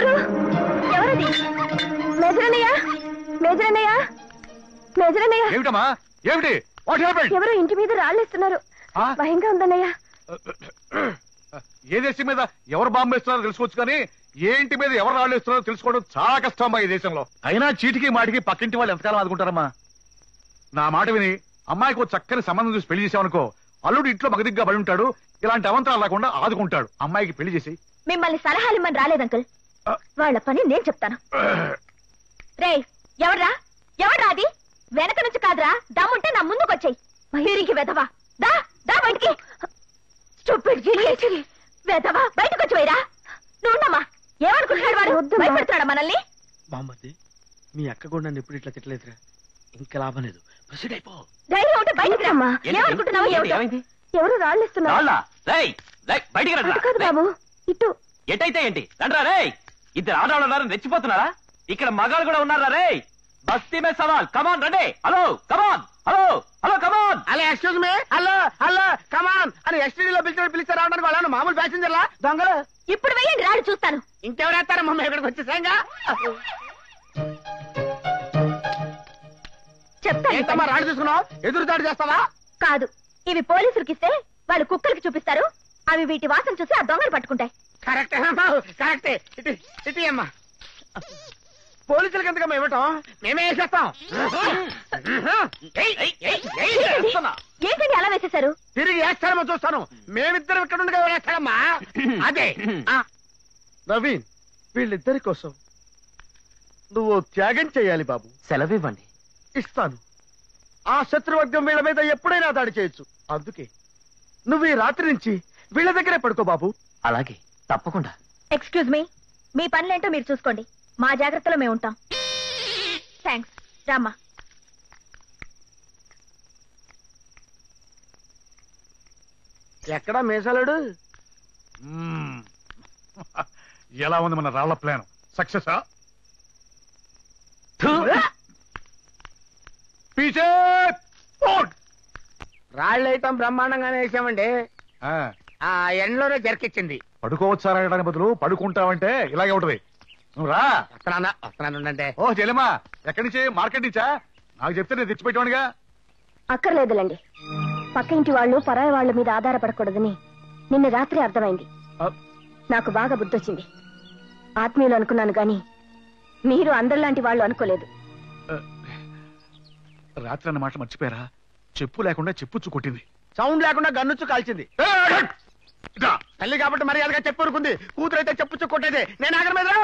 ఎవరు ఎవరది మేజరన్నయ్య మేజరన్నయ్య మేజరన్నయ్య ఏమిటమ్మా ఏమిటి వాట్ హ్యాపెండ్ ఎవరో ఇంటి మీద రాళ్ళేస్తున్నారు ఆ? భయంగా ఉందన్నయ్య ఏ దేశం మీద ఎవరు బాంబు వేస్తున్నారో తెలుసుకోవచ్చు కానీ ఏ ఇంటి మీద ఎవరు రాళ్ళు వేస్తున్నారో తెలుసుకోవడం చాలా కష్టం అమ్మా ఈ దేశంలో అయినా చీటికి మాటికి పక్కింటి వాళ్ళు ఎంతకాలం ఆదుకుంటారమ్మా నా మాట విని అమ్మాయికి ఓ చక్కని సంబంధం చూసి పెళ్లి చేసావనుకో అల్లుడు ఇంట్లో మగదిగ్గా పడి ఉంటాడు ఇలాంటి అవంతరాలు రాకుండా ఆదుకుంటాడు అమ్మాయికి పెళ్లి చేసి మిమ్మల్ని సలహాలు ఇమ్మని రాలేదు అంకుల్ వాళ్ళ పని నేను చెప్తాను రేయ్ ఎవడ్రా ఎవడ్రా అది వెనక నుంచి కాదురా దమ్ముంటే నా ముందుకు వచ్చాయి మయూరికి వెధవా దా దా బయటికి స్టూపిడ్ గిలియేసి వెధవా బయటకు వచ్చి వైరా నువ్వున్నమ్మా ఏమనుకుంటున్నాడు వాడు భయపెడతాడా మనల్ని బామ్మర్ది మీ అక్క కూడా నన్ను ఎప్పుడు ఇట్లా తిట్టలేదురా ఇంకా లాభం లేదు ప్రొసీడ్ అయిపో ధైర్యం ఉంటే బయటికి రమ్మా ఏమనుకుంటున్నావు ఏమిటో? ఏమైంది ఎవరు రాళ్ళు ఇస్తున్నారు రాళ్ళా రేయ్ రేయ్, బయటికి రండి అటు కాదు బాబు ఇటు ఎటైతే ఏంటి రండ్రా రేయ్ ఇద్దరు ఆడవాళ్ళు ఉన్నారు రెచ్చిపోతున్నారా ఇక్కడ మగాళ్ళు కూడా ఉన్నారా రేయ్ బస్తీ మే సవాల్ కమాన్ రండి hello come on hello hello come on అలా excuse me hello hello come on అని ఎస్టీడీ లో పిలిచారు పిలిచారు రావడానికి వాళ్ళని మామూలు ప్యాసింజర్లా దొంగలు ఇప్పుడు వెయ్యండి రాడు చూస్తాను ఇంకెవరు వేస్తారా మమ్మీ ఇక్కడికి వచ్చేసాంగా చెప్తాను ఏంటమ్మా రాడు తీసుకున్నావు ఎదురు దాడి చేస్తావా కాదు ఇవి పోలీసులకి ఇస్తే వాళ్ళు కుక్కలకి చూపిస్తారు అవి వీటి వాసన చూసి ఆ దొంగలు పట్టుకుంటాయి కరెక్టే అమ్మా కరెక్టే ఇటు ఇటు అమ్మా పోలీసులకి ఎందుకమ్మా ఇవ్వటం మేమే వేసేస్తాం ఏయ్, ఏయ్, ఏయ్, ఏయ్, వేస్తున్నా. ఏంటండి అలా వేసేశారు తిరిగి వేస్తారేమో చూస్తాను మేమిద్దరం ఇక్కడ ఉండగా వేస్తాడమ్మా అదే ఆ. నవీన్ వీళ్ళిద్దరి కోసం నువ్వు త్యాగం చేయాలి బాబు సెలవివ్వండి ఇస్తాను ఆ శత్రువర్గం వీళ్ళ మీద ఎప్పుడైనా దాడి చేయొచ్చు అందుకే నువ్వు ఈ రాత్రి నుంచి వీళ్ళ దగ్గరే పడుకో బాబు అలాగే తప్పకుండా ఎక్స్క్యూజ్ మీ మీ పనులేంటో మీరు చూసుకోండి మా జాగ్రత్తలో మేము ఉంటాం థ్యాంక్స్ రామ్మా ఎక్కడా మేసాలాడు మ్మ్. ఎలా ఉంది మన రాళ్ల ప్లాన్ సక్సెస్ పీచే రాళ్ళు ఐటమ్ బ్రహ్మాండంగానే వేసామండి ఆ ఎండలోనే జర్కిచ్చింది పడుకోవచ్చారా అనడానికి బదులు పడుకుంటావంటే ఇలాగే ఉంటది నువ్వు రా వస్తున్నానా వస్తున్నాను అంటే ఓ చెల్లెమ్మా ఎక్కడి నుంచి మార్కెట్ నుంచా నాకు చెప్తే నేను తెచ్చిపెట్టేవాడిగా అక్కర్లేదులండి పక్క ఇంటి వాళ్ళు పరాయి వాళ్ళ మీద ఆధారపడకూడదని నిన్న రాత్రి అర్థమైంది ఆ, నాకు బాగా బుద్ధొచ్చింది ఆత్మీయులు అనుకున్నాను గాని మీరు అందరిలాంటి వాళ్ళు అనుకోలేదు రాత్రి అన్న మాట మర్చిపోయారా చెప్పు లేకుండా చెప్పుచ్చు కొట్టింది సౌండ్ లేకుండా గన్నుచ్చు కాల్చింది ఏ, ఇదా. తల్లి కాబట్టి మర్యాదగా చెప్పు ఊరుకుంది కూతురు అయితే చెప్పు కొట్టేదే నేను ఆగర మీద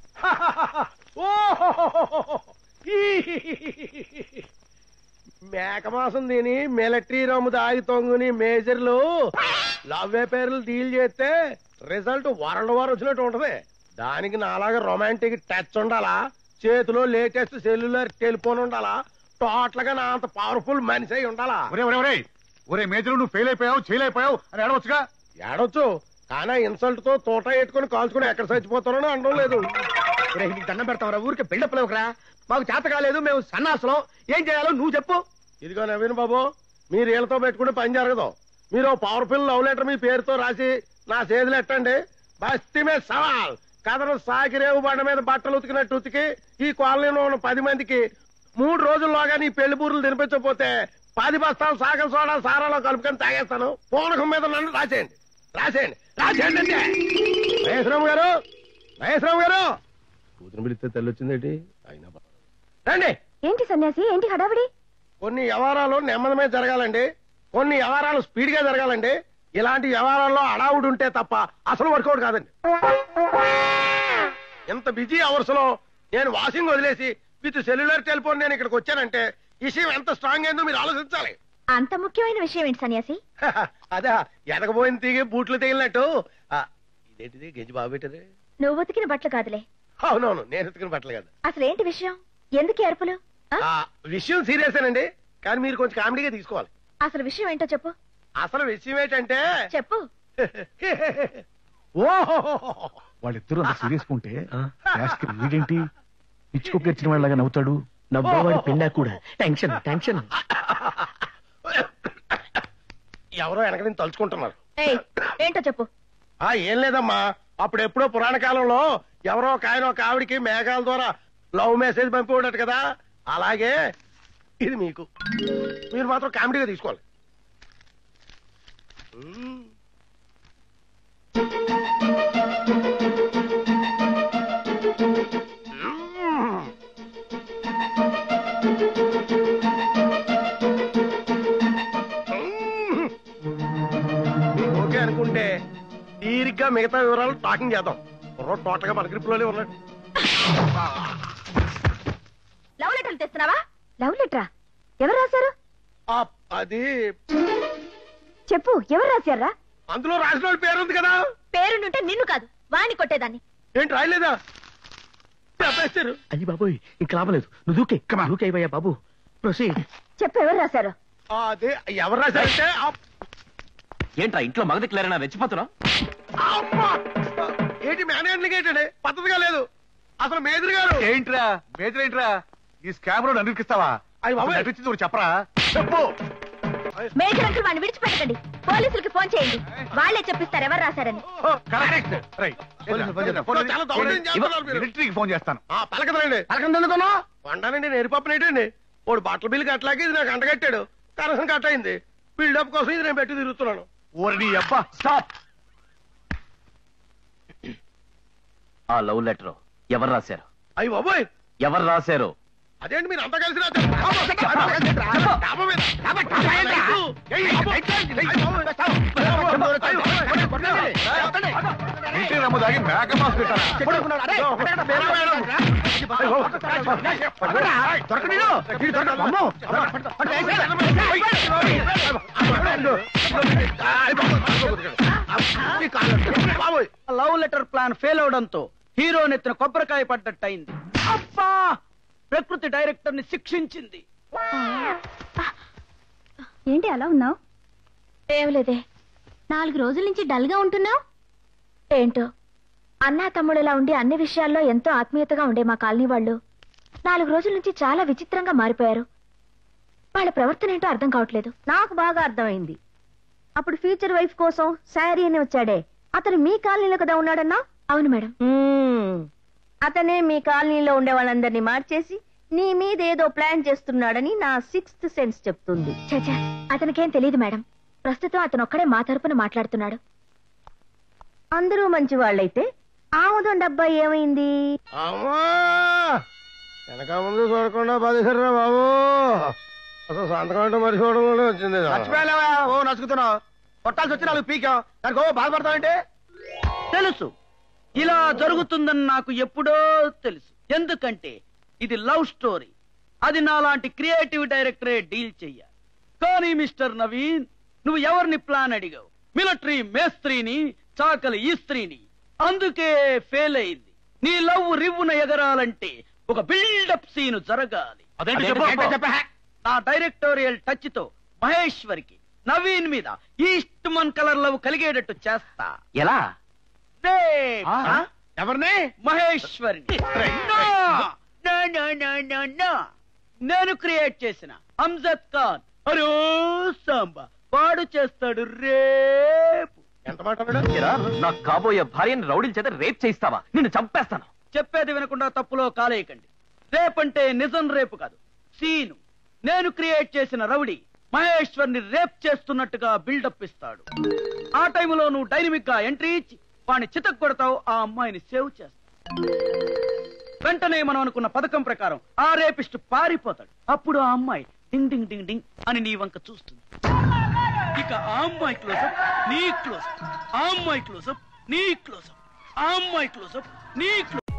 మేకమాసం తిని మిలిటరీ రమ్ము దాగి తొంగుని మేజర్లు లవ్వే పేర్లు డీల్ చేస్తే రిజల్ట్ వరల్డ్ వార్ వచ్చినట్టు ఉంటది దానికి నాలాగా రొమాంటిక్ టచ్ ఉండాలా చేతిలో లేటెస్ట్ సెల్యులర్ టెలిఫోన్ ఉండాలా టోటల్ గా నా అంత పవర్ఫుల్ మనిషి అయి ఉండాలా ఒరే ఒరే ఒరే ఒరే మేజర్ నువ్వు ఫెయిల్ అయిపోయావు చేయలేకపోయావు అని అడవచ్చుగా ఏడొచ్చు కానీ ఇన్సల్ట్ తో తోట ఎట్టుకుని కాల్చుకుని ఎక్కడ చచ్చిపోతానో అనడం లేదు ఒరేయ్, నీకు దండం పెడతావరా ఊరికి బిల్డప్ లేవుకరా మాకు చేత కాలేదు మేము సన్నాసులం ఏం చేయాలో నువ్వు చెప్పు ఇదిగో నవీన్ బాబు మీరు వీళ్ళతో పెట్టుకుని పని జరగదు మీరు పవర్ఫుల్ లవ్ లెటర్ మీ పేరుతో రాసి నా చేతులు ఎట్టండి బస్తీ మీద సవాల్ కథను సాకిరేవు బండ మీద బట్టలు ఉతికినట్టు ఉతికి ఈ కాలనీలో ఉన్న పది మందికి మూడు రోజుల్లోగా నీ పెళ్లి బూరులు తినిపించకపోతే పది బస్తాలు సాగం సోడా సారాలో కలుపుకొని తాగేస్తాను పూనకం మీద నన్ను రాసేయండి రాసేయండి రాసేయండి అంటే మహేశ్వరం గారు మహేశ్వరం గారు కూతురు పిలిస్తే తెల్లి వచ్చిందేంటి అయినా బా- రండి ఏంటి సన్యాసి ఏంటి హడావిడి కొన్ని వ్యవహారాలు నెమ్మదమే జరగాలండి కొన్ని వ్యవహారాలు స్పీడ్ గా జరగాలండి ఇలాంటి వ్యవహారాల్లో అడావుడు ఉంటే తప్ప అసలు వర్కౌట్ కాదండి ఎంత బిజీ అవర్స్ లో నేను వాషింగ్ వదిలేసి విత్ సెల్యులర్ టెలిఫోన్ నేను ఇక్కడికి వచ్చానంటే విషయం ఎంత స్ట్రాంగ్ అయిందో మీరు ఆలోచించాలి అంత ముఖ్యమైన విషయం ఏంటి సన్యాసి అదే ఎదగబోయిన తీగి బూట్లు తగిలినట్టు ఆ, ఇదేంటిది గెంజి బాగా పెట్టదే నువ్వు ఉతికిన బట్టలు కాదులే అవునవును నేను ఎత్తుకుని పట్టలు కాదు అసలు ఏంటి విషయం ఎందుకు ఈ అరుపులు ఆ? ఆ, విషయం సీరియస్ అండి కానీ మీరు కొంచెం కామెడీగా తీసుకోవాలి అసలు విషయం ఏంటో చెప్పు అసలు విషయం ఏంటంటే చెప్పు ఓహో వాళ్ళిద్దరూ అంత సీరియస్ ఉంటే యాస్కి వీడేంటి పిచ్చుకు గెలిచిన వాళ్ళగా నవ్వుతాడు నవ్వేవాడి పిండా కూడా టెన్షన్ టెన్షన్ ఎవరో వెనక నుంచి తలుచుకుంటున్నారు ఏయ్ ఏంటో చెప్పు ఆ ఏం లేదమ్మా అప్పుడు ఎప్పుడో పురాణ కాలంలో ఎవరో ఒక ఆయన ఒక ఆవిడికి మేఘాల ద్వారా లవ్ మెసేజ్ పంపి ఉండట కదా అలాగే ఇది మీకు మీరు మాత్రం కామెడీగా తీసుకోవాలి మ్మ్. మ్మ్. మ్మ్. మీకు ఓకే అనుకుంటే తీరిగ్గా మిగతా వివరాలు టాకింగ్ చేద్దాం కుర్రోడు టోటల్గా మన గ్రిప్లోనే ఉన్నాడు లవ్ లెటర్లు తెస్తున్నావా లవ్ లెటరా ఎవరు రాశారు ఆ, అది చెప్పు ఎవరు రాశారా అందులో రాసిన వాళ్ళ పేరు ఉంది కదా పేరుంటే నిన్ను కాదు వాణ్ణి కొట్టేదాన్ని ఏంటి రాయలేదా చెప్పేస్తారు అయ్యి బాబోయ్ ఇంక లాభలేదు నువ్వు దూకే దూకే అయ్యా బాబు ప్రొసీడ్ చెప్పు ఎవరు రాశారు ఆ, అదే ఎవరు రాశారంటే ఆ, ఏంట్రా ఇంట్లో మగదిక్లారైనా రెచ్చిపోతున్నావు అబ్బా! ఏంటి మేనేజ్మెంట్ ఏంటండి పద్ధతిగా లేదు అసలు మేజర్ గారు ఏంట్రా మేజర్ ఏంట్రా ఈ స్కామ్ లో నన్ను అయ్య బాబోయ్. నటించింది ఒకటి చెప్పరా చెప్పు మేజర్ అంకుల్ వాడిని విడిచిపెట్టకండి పోలీసులకి ఫోన్ చేయండి వాళ్ళే చెప్పిస్తారు ఎవరు రాశారని కరెక్ట్ రైట్ చాలా దౌర్జన్యం చేస్తున్నారు మీరు. మిలిటరీకి ఫోన్ చేస్తాను ఆ, పలకదండి పలకండి ఎందుకున్నా వండానండి నేర్పప్పని ఏంటండి వాడు బట్టల బిల్లు కట్టలాకి ఇది నాకు అంటగట్టాడు కనసం కట్ అయింది బిల్డప్ కోసం ఇది నేను పెట్టి తిరుగుతున్నాను ఓరి నీ అబ్బా స్టాప్ ఆ లవ్ లెటర్ ఎవరు రాశారు అయ్యి బాబోయ్ ఎవరు రాశారు అదేంటి మీరు అంతా కలిసి రాశారు? డాబా, డాబా, డాబా మీద, డాబా, డాబా ఏంటి? ఏయ్, డాబా, అయ్యి బాబోయ్. ఇంటి నమ్ము దాగి మేక మాస్ పెట్టారా లవ్ లెటర్ ప్లాన్ ఫెయిల్ అవడంతో హీరో నెత్తిన కొబ్బరికాయ పడ్డట్టయింది అబ్బా ప్రకృతి డైరెక్టర్ ని శిక్షించింది ఏంటి అలా ఉన్నావు ఏం లేదే నాలుగు రోజుల నుంచి డల్ గా ఉంటున్నావు ఏంటో అన్నా తమ్ముడులా ఉండి అన్ని విషయాల్లో ఎంతో ఆత్మీయతగా ఉండే మా కాలనీ వాళ్ళు నాలుగు రోజుల నుంచి చాలా విచిత్రంగా మారిపోయారు వాళ్ళ ప్రవర్తన ఏంటో అర్థం కావట్లేదు నాకు బాగా అర్థమైంది అప్పుడు ఫ్యూచర్ వైఫ్ కోసం శారీ అని వచ్చాడే అతను మీ కాలనీలో కదా ఉన్నాడన్నా అవును మేడం మ్మ్. అతనే మీ కాలనీలో ఉండే వాళ్ళందరినీ మార్చేసి నీ మీద ఏదో ప్లాన్ చేస్తున్నాడని నా సిక్స్త్ సెన్స్ చెప్తుంది చచా అతనికేం తెలియదు మేడం ప్రస్తుతం అతను ఒక్కడే మా తరపున మాట్లాడుతున్నాడు అందరూ మంచి వాళ్ళైతే ఆముదం డబ్బా ఏమైంది అమ్మా వెనక ముందు చూడకుండా బాధేశారా బాబు అసలు సంతకం అంటే మర్చిపోవడం వచ్చింది మర్చిపోయావా ఓ నసుకుతున్నావు కొట్టాల్సి వచ్చి నాలుగు పీకా దానికి ఓ బాధపడతావంటే తెలుసు ఇలా జరుగుతుందని నాకు ఎప్పుడో తెలుసు ఎందుకంటే ఇది లవ్ స్టోరీ అది నాలాంటి క్రియేటివ్ డైరెక్టరే డీల్ చెయ్యాలి కానీ మిస్టర్ నవీన్ నువ్వు ఎవరిని ప్లాన్ అడిగావు మిలిటరీ మేస్త్రిని చాకలి ఈ స్త్రీని అందుకే ఫెయిల్ అయింది నీ లవ్ రివ్వున ఎగరాలంటే ఒక బిల్డప్ సీన్ జరగాలి అదేంటి అదేంటి చెప్పు చెప్పు. చెప్పు. నా డైరెక్టోరియల్ టచ్ తో మహేశ్వరికి నవీన్ మీద ఈస్ట్ మన్ కలర్ లవ్ కలిగేటట్టు చేస్తా ఎలా రేప్. ఆ? ఆ? ఎవరిని మహేశ్వరిని No! No, no, no, no, no. నేను క్రియేట్ చేసిన అంజద్ ఖాన్ అరో సాంబా వాడు చేస్తాడు రేపు ఎంత మాట్లాడాడు ఏరా, నా కాబోయే భార్యని రౌడీల చేత రేప్ చేయిస్తావా నిన్ను చంపేస్తాను చెప్పేది వినకుండా తప్పులో కాలేయకండి రేపంటే నిజం రేపు కాదు సీను నేను క్రియేట్ చేసిన రౌడీ మహేశ్వర్ని రేప్ చేస్తున్నట్టుగా బిల్డప్ ఇస్తాడు ఆ టైంలో నువ్వు డైనమిక్ గా ఎంట్రీ ఇచ్చి వాడిని చితక్ కొడతావు ఆ అమ్మాయిని సేవ్ చేస్తావు వెంటనే మనం అనుకున్న పథకం ప్రకారం ఆ రేపిస్ట్ పారిపోతాడు అప్పుడు ఆ అమ్మాయి డింగ్ డింగ్ డింగ్ డింగ్ అని నీ వంక చూస్తుంది ఇక ఆ అమ్మాయి క్లోజప్ నీ క్లోజప్ ఆ అమ్మాయి క్లోజప్ నీ క్లోజప్ ఆ అమ్మాయి క్లోజప్ నీ క్లోజప్